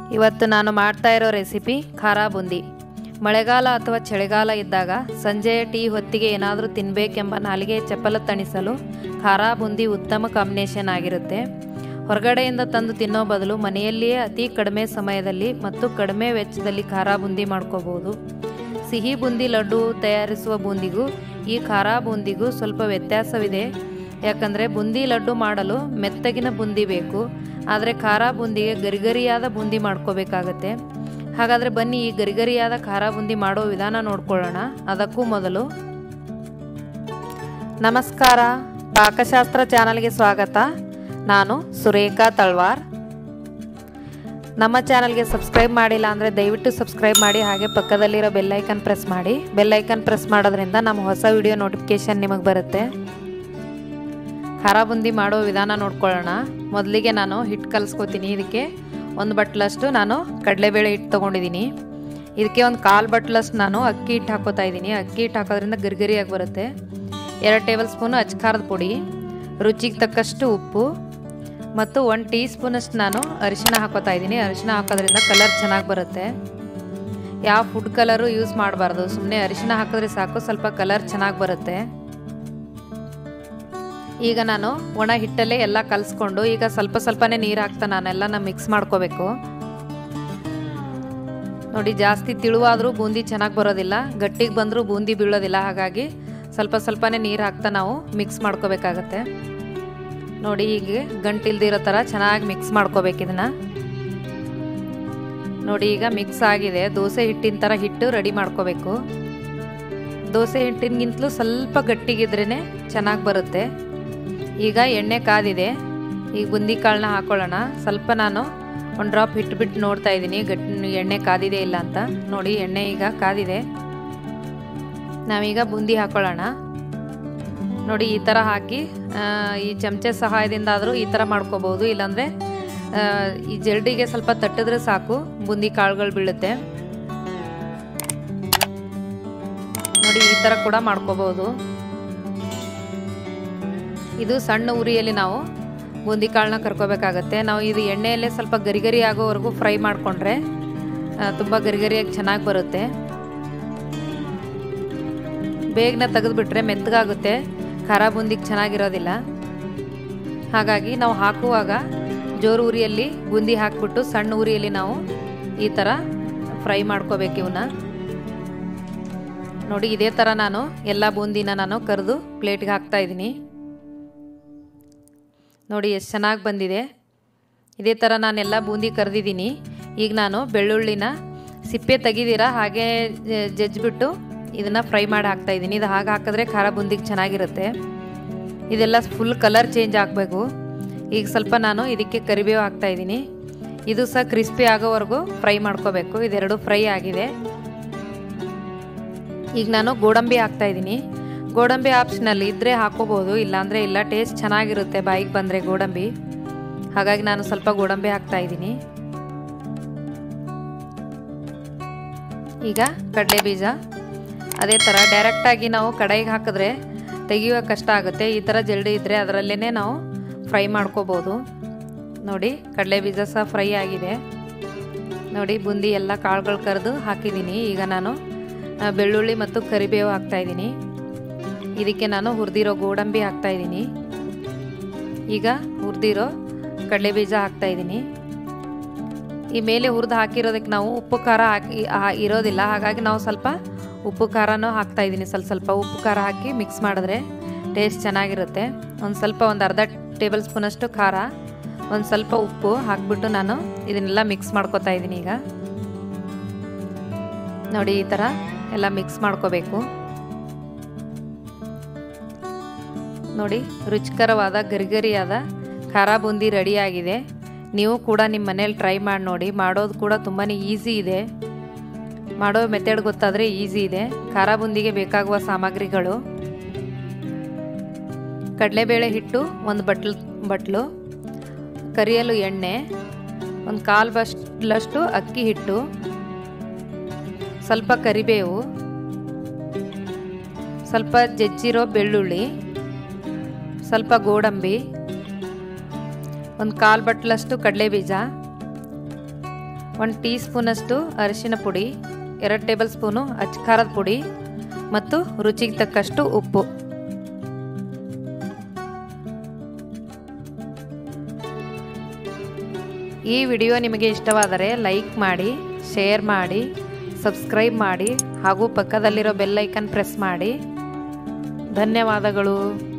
ಇವತ್ತು ನಾನು ಮಾಡ್ತಾ ಇರೋ ರೆಸಿಪಿ ಖಾರ ಬುಂದಿ ಮಳೆಗಾಲ ಅಥವಾ ಚಳಿಗಾಲ ಇದ್ದಾಗ ಸಂಜೆಯ ಟೀ ಹೊತ್ತಿಗೆ ಏನಾದರೂ ತಿನ್ನಬೇಕೆಂಬ ನಾಲಿಗೆ ಚಪ್ಪಲ ತಣಿಸಲು ಖಾರ ಬುಂದಿ ಉತ್ತಮ ಕಾಂಬಿನೇಷನ್ ಆಗಿರುತ್ತೆ ಹೊರಗಡೆಯಿಂದ ತಂದು ತಿನ್ನೋ ಬದಲು ಮನೆಯಲ್ಲಿಯೇ ಅತಿ ಕಡಿಮೆ ಸಮಯದಲ್ಲಿ ಮತ್ತು ಕಡಿಮೆ ವೆಚ್ಚದಲ್ಲಿ ಖಾರ ಬುಂದಿ ಮಾಡ್ಕೋಬೋದು ಸಿಹಿ ಬುಂದಿ ಲಡ್ಡು ತಯಾರಿಸುವ ಬೂಂದಿಗೂ ಈ ಖಾರ ಬೂಂದಿಗೂ ಸ್ವಲ್ಪ ವ್ಯತ್ಯಾಸವಿದೆ ಯಾಕಂದರೆ ಬುಂದಿ ಲಡ್ಡು ಮಾಡಲು ಮೆತ್ತಗಿನ ಬುಂದಿ ಬೇಕು ಆದರೆ ಖಾರ ಬುಂದಿಗೆ ಗರಿಗರಿಯಾದ ಬುಂದಿ ಮಾಡ್ಕೋಬೇಕಾಗತ್ತೆ ಹಾಗಾದರೆ ಬನ್ನಿ ಈ ಗರಿಗರಿಯಾದ ಖಾರ ಬುಂದಿ ಮಾಡೋ ವಿಧಾನ ನೋಡ್ಕೊಳ್ಳೋಣ ಅದಕ್ಕೂ ಮೊದಲು ನಮಸ್ಕಾರ ಪಾಕಶಾಸ್ತ್ರ ಚಾನಲ್ಗೆ ಸ್ವಾಗತ ನಾನು ಸುರೇಖಾ ತಳ್ವಾರ್ ನಮ್ಮ ಚಾನಲ್ಗೆ ಸಬ್ಸ್ಕ್ರೈಬ್ ಮಾಡಿಲ್ಲ ಅಂದರೆ ದಯವಿಟ್ಟು ಸಬ್ಸ್ಕ್ರೈಬ್ ಮಾಡಿ ಹಾಗೆ ಪಕ್ಕದಲ್ಲಿರೋ ಬೆಲ್ಲೈಕನ್ ಪ್ರೆಸ್ ಮಾಡಿ ಬೆಲ್ಲೈಕನ್ ಪ್ರೆಸ್ ಮಾಡೋದ್ರಿಂದ ನಮ್ಮ ಹೊಸ ವಿಡಿಯೋ ನೋಟಿಫಿಕೇಷನ್ ನಿಮಗೆ ಬರುತ್ತೆ ಖಾರ ಬುಂದಿ ಮಾಡೋ ವಿಧಾನ ನೋಡ್ಕೊಳ್ಳೋಣ ಮೊದಲಿಗೆ ನಾನು ಹಿಟ್ಟು ಕಲಿಸ್ಕೊತೀನಿ ಇದಕ್ಕೆ ಒಂದು ಬಟ್ಲಷ್ಟು ನಾನು ಕಡಲೆಬೇಳೆ ಹಿಟ್ಟು ತೊಗೊಂಡಿದ್ದೀನಿ ಇದಕ್ಕೆ ಒಂದು ಕಾಲು ಬಟ್ಲಷ್ಟು ನಾನು ಅಕ್ಕಿ ಹಿಟ್ಟು ಹಾಕೋತಾ ಇದ್ದೀನಿ ಅಕ್ಕಿ ಹಿಟ್ಟು ಹಾಕೋದ್ರಿಂದ ಗರಿಗರಿಯಾಗಿ ಬರುತ್ತೆ ಎರಡು ಟೇಬಲ್ ಸ್ಪೂನು ಅಚ್ಕಾರದ ಪುಡಿ ರುಚಿಗೆ ತಕ್ಕಷ್ಟು ಉಪ್ಪು ಮತ್ತು ಒಂದು ಟೀ ಸ್ಪೂನಷ್ಟು ನಾನು ಅರಿಶಿನ ಹಾಕೋತಾ ಇದ್ದೀನಿ ಅರಿಶಿನ ಹಾಕೋದ್ರಿಂದ ಕಲರ್ ಚೆನ್ನಾಗಿ ಬರುತ್ತೆ ಯಾವ ಫುಡ್ ಕಲರು ಯೂಸ್ ಮಾಡಬಾರ್ದು ಸುಮ್ಮನೆ ಅರಿಶಿನ ಹಾಕಿದ್ರೆ ಸಾಕು ಸ್ವಲ್ಪ ಕಲರ್ ಚೆನ್ನಾಗಿ ಬರುತ್ತೆ ಈಗ ನಾನು ಒಣ ಹಿಟ್ಟಲ್ಲೇ ಎಲ್ಲ ಕಲಿಸ್ಕೊಂಡು ಈಗ ಸ್ವಲ್ಪ ಸ್ವಲ್ಪನೇ ನೀರು ಹಾಕ್ತಾ ನಾನೆಲ್ಲನ ಮಿಕ್ಸ್ ಮಾಡ್ಕೋಬೇಕು ನೋಡಿ ಜಾಸ್ತಿ ತಿಳುವಾದರೂ ಬೂಂದಿ ಚೆನ್ನಾಗಿ ಬರೋದಿಲ್ಲ ಗಟ್ಟಿಗೆ ಬಂದರೂ ಬೂಂದಿ ಬೀಳೋದಿಲ್ಲ ಹಾಗಾಗಿ ಸ್ವಲ್ಪ ಸ್ವಲ್ಪನೇ ನೀರು ಹಾಕ್ತಾ ನಾವು ಮಿಕ್ಸ್ ಮಾಡ್ಕೋಬೇಕಾಗತ್ತೆ ನೋಡಿ ಹೀಗೆ ಗಂಟಿಲ್ದಿರೋ ಥರ ಚೆನ್ನಾಗಿ ಮಿಕ್ಸ್ ಮಾಡ್ಕೋಬೇಕು ಇದನ್ನು ನೋಡಿ ಈಗ ಮಿಕ್ಸ್ ಆಗಿದೆ ದೋಸೆ ಹಿಟ್ಟಿನ ಥರ ಹಿಟ್ಟು ರೆಡಿ ಮಾಡ್ಕೋಬೇಕು ದೋಸೆ ಹಿಟ್ಟಿನಗಿಂತಲೂ ಸ್ವಲ್ಪ ಗಟ್ಟಿಗಿದ್ರೇ ಚೆನ್ನಾಗಿ ಬರುತ್ತೆ ಈಗ ಎಣ್ಣೆ ಕಾದಿದೆ ಈಗ ಬುಂದಿ ಕಾಳನ್ನ ಹಾಕೊಳ್ಳೋಣ ಸ್ವಲ್ಪ ನಾನು ಒಂದು ಡ್ರಾಪ್ ಹಿಟ್ಟು ಬಿಟ್ಟು ನೋಡ್ತಾ ಇದ್ದೀನಿ ಗಟ್ಟಿ ಎಣ್ಣೆ ಕಾದಿದೆ ಇಲ್ಲ ಅಂತ ನೋಡಿ ಎಣ್ಣೆ ಈಗ ಕಾದಿದೆ ನಾವೀಗ ಬುಂದಿ ಹಾಕೊಳ್ಳೋಣ ನೋಡಿ ಈ ಥರ ಹಾಕಿ ಈ ಚಮಚೆ ಸಹಾಯದಿಂದ ಆದರೂ ಈ ಥರ ಮಾಡ್ಕೋಬೋದು ಇಲ್ಲಾಂದರೆ ಈ ಜರಡಿಗೆ ಸ್ವಲ್ಪ ತಟ್ಟಿದ್ರೆ ಸಾಕು ಬುಂದಿ ಕಾಳುಗಳು ಬೀಳುತ್ತೆ ನೋಡಿ ಈ ಥರ ಕೂಡ ಮಾಡ್ಕೋಬೋದು ಇದು ಸಣ್ಣ ಉರಿಯಲ್ಲಿ ನಾವು ಬೂಂದಿ ಕಾಳನ್ನ ಕರ್ಕೋಬೇಕಾಗತ್ತೆ ನಾವು ಇದು ಎಣ್ಣೆಯಲ್ಲೇ ಸ್ವಲ್ಪ ಗರಿಗರಿ ಆಗೋವರೆಗೂ ಫ್ರೈ ಮಾಡಿಕೊಂಡ್ರೆ ತುಂಬ ಗರಿಗರಿಯಾಗಿ ಚೆನ್ನಾಗಿ ಬರುತ್ತೆ ಬೇಗನೆ ತೆಗೆದುಬಿಟ್ರೆ ಮೆತ್ತಗಾಗುತ್ತೆ ಖಾರ ಬೂಂದಿಗೆ ಚೆನ್ನಾಗಿರೋದಿಲ್ಲ ಹಾಗಾಗಿ ನಾವು ಹಾಕುವಾಗ ಜೋರು ಉರಿಯಲ್ಲಿ ಬೂಂದಿ ಹಾಕಿಬಿಟ್ಟು ಸಣ್ಣ ಉರಿಯಲ್ಲಿ ನಾವು ಈ ಥರ ಫ್ರೈ ಮಾಡ್ಕೋಬೇಕು ಇವನ್ನ ನೋಡಿ ಇದೇ ಥರ ನಾನು ಎಲ್ಲ ಬೂಂದಿನ ನಾನು ಕರೆದು ಪ್ಲೇಟ್ಗೆ ಹಾಕ್ತಾ ಇದ್ದೀನಿ ನೋಡಿ ಎಷ್ಟು ಚೆನ್ನಾಗಿ ಬಂದಿದೆ ಇದೇ ಥರ ನಾನೆಲ್ಲ ಬೂಂದಿ ಕರೆದಿದ್ದೀನಿ ಈಗ ನಾನು ಬೆಳ್ಳುಳ್ಳಿನ ಸಿಪ್ಪೆ ತೆಗಿದಿರ ಹಾಗೆ ಜಜ್ಜಿಬಿಟ್ಟು ಇದನ್ನು ಫ್ರೈ ಮಾಡಿ ಹಾಕ್ತಾಯಿದ್ದೀನಿ ಇದು ಹಾಗೆ ಹಾಕಿದ್ರೆ ಖಾರ ಬೂಂದಿಗೆ ಚೆನ್ನಾಗಿರುತ್ತೆ ಇದೆಲ್ಲ ಫುಲ್ ಕಲರ್ ಚೇಂಜ್ ಆಗಬೇಕು ಈಗ ಸ್ವಲ್ಪ ನಾನು ಇದಕ್ಕೆ ಕರಿಬೇವು ಹಾಕ್ತಾಯಿದ್ದೀನಿ ಇದು ಸಹ ಕ್ರಿಸ್ಪಿ ಆಗೋವರೆಗೂ ಫ್ರೈ ಮಾಡ್ಕೋಬೇಕು ಇದೆರಡು ಫ್ರೈ ಆಗಿದೆ ಈಗ ನಾನು ಗೋಡಂಬಿ ಹಾಕ್ತಾಯಿದ್ದೀನಿ ಗೋಡಂಬಿ ಆಪ್ಷನಲ್ ಇದ್ದರೆ ಹಾಕೋಬೋದು ಇಲ್ಲಾಂದರೆ ಇಲ್ಲ ಟೇಸ್ಟ್ ಚೆನ್ನಾಗಿರುತ್ತೆ ಬಾಯಿಗೆ ಬಂದರೆ ಗೋಡಂಬಿ ಹಾಗಾಗಿ ನಾನು ಸ್ವಲ್ಪ ಗೋಡಂಬಿ ಹಾಕ್ತಾ ಇದ್ದೀನಿ ಈಗ ಕಡಲೆ ಬೀಜ ಅದೇ ಥರ ಡೈರೆಕ್ಟಾಗಿ ನಾವು ಕಡಾಯಿಗೆ ಹಾಕಿದ್ರೆ ತೆಗೆಯುವ ಕಷ್ಟ ಆಗುತ್ತೆ ಈ ಥರ ಜಲ್ಡಿ ಇದ್ದರೆ ಅದರಲ್ಲೇ ನಾವು ಫ್ರೈ ಮಾಡ್ಕೋಬೋದು ನೋಡಿ ಕಡಲೆ ಬೀಜ ಸಹ ಫ್ರೈ ಆಗಿದೆ ನೋಡಿ ಬುಂದಿ ಎಲ್ಲ ಕಾಳುಗಳು ಕರೆದು ಹಾಕಿದ್ದೀನಿ ಈಗ ನಾನು ಬೆಳ್ಳುಳ್ಳಿ ಮತ್ತು ಕರಿಬೇವು ಹಾಕ್ತಾಯಿದ್ದೀನಿ ಇದಕ್ಕೆ ನಾನು ಹುರಿದಿರೋ ಗೋಡಂಬಿ ಹಾಕ್ತಾಯಿದ್ದೀನಿ ಈಗ ಹುರಿದಿರೋ ಕಡಲೆ ಬೀಜ ಹಾಕ್ತಾಯಿದ್ದೀನಿ ಈ ಮೇಲೆ ಹುರಿದು ಹಾಕಿರೋದಕ್ಕೆ ನಾವು ಉಪ್ಪು ಖಾರ ಹಾಕಿ ಇರೋದಿಲ್ಲ ಹಾಗಾಗಿ ನಾವು ಸ್ವಲ್ಪ ಉಪ್ಪು ಖಾರನೂ ಹಾಕ್ತಾಯಿದ್ದೀನಿ ಸ್ವಲ್ಪ ಸ್ವಲ್ಪ ಉಪ್ಪು ಖಾರ ಹಾಕಿ ಮಿಕ್ಸ್ ಮಾಡಿದ್ರೆ ಟೇಸ್ಟ್ ಚೆನ್ನಾಗಿರುತ್ತೆ ಒಂದು ಸ್ವಲ್ಪ ಒಂದು ಅರ್ಧ ಟೇಬಲ್ ಸ್ಪೂನಷ್ಟು ಖಾರ ಒಂದು ಸ್ವಲ್ಪ ಉಪ್ಪು ಹಾಕ್ಬಿಟ್ಟು ನಾನು ಇದನ್ನೆಲ್ಲ ಮಿಕ್ಸ್ ಮಾಡ್ಕೊತಾ ಇದ್ದೀನಿ ಈಗ ನೋಡಿ ಈ ಥರ ಎಲ್ಲ ಮಿಕ್ಸ್ ಮಾಡ್ಕೋಬೇಕು ನೋಡಿ ರುಚಿಕರವಾದ ಗರಿಗರಿಯಾದ ಖಾರ ಬೂಂದಿ ರೆಡಿಯಾಗಿದೆ ನೀವು ಕೂಡ ನಿಮ್ಮ ಮನೇಲಿ ಟ್ರೈ ಮಾಡಿ ನೋಡಿ ಮಾಡೋದು ಕೂಡ ತುಂಬಾ ಈಸಿ ಇದೆ ಮಾಡೋ ಮೆಥಡ್ ಗೊತ್ತಾದರೆ ಈಸಿ ಇದೆ ಖಾರ ಬೂಂದಿಗೆ ಬೇಕಾಗುವ ಸಾಮಗ್ರಿಗಳು ಕಡಲೆಬೇಳೆ ಹಿಟ್ಟು ಒಂದು ಬಟ್ಲು ಬಟ್ಲು ಕರಿಯಲು ಎಣ್ಣೆ ಒಂದು ಕಾಲು ಬಸ್ಲಷ್ಟು ಅಕ್ಕಿ ಹಿಟ್ಟು ಸ್ವಲ್ಪ ಕರಿಬೇವು ಸ್ವಲ್ಪ ಜಜ್ಜಿರೋ ಬೆಳ್ಳುಳ್ಳಿ ಸ್ವಲ್ಪ ಗೋಡಂಬಿ ಒಂದು ಕಾಲು ಬಟ್ಲಷ್ಟು ಕಡಲೆ ಬೀಜ ಒಂದು ಟೀ ಸ್ಪೂನಷ್ಟು ಅರಿಶಿನ ಪುಡಿ ಎರಡು ಟೇಬಲ್ ಸ್ಪೂನು ಅಚ್ಕಾರದ ಪುಡಿ ಮತ್ತು ರುಚಿಗೆ ತಕ್ಕಷ್ಟು ಉಪ್ಪು ಈ ವಿಡಿಯೋ ನಿಮಗೆ ಇಷ್ಟವಾದರೆ ಲೈಕ್ ಮಾಡಿ ಶೇರ್ ಮಾಡಿ ಸಬ್ಸ್ಕ್ರೈಬ್ ಮಾಡಿ ಹಾಗೂ ಪಕ್ಕದಲ್ಲಿರೋ ಬೆಲ್ ಐಕನ್ ಪ್ರೆಸ್ ಮಾಡಿ ಧನ್ಯವಾದಗಳು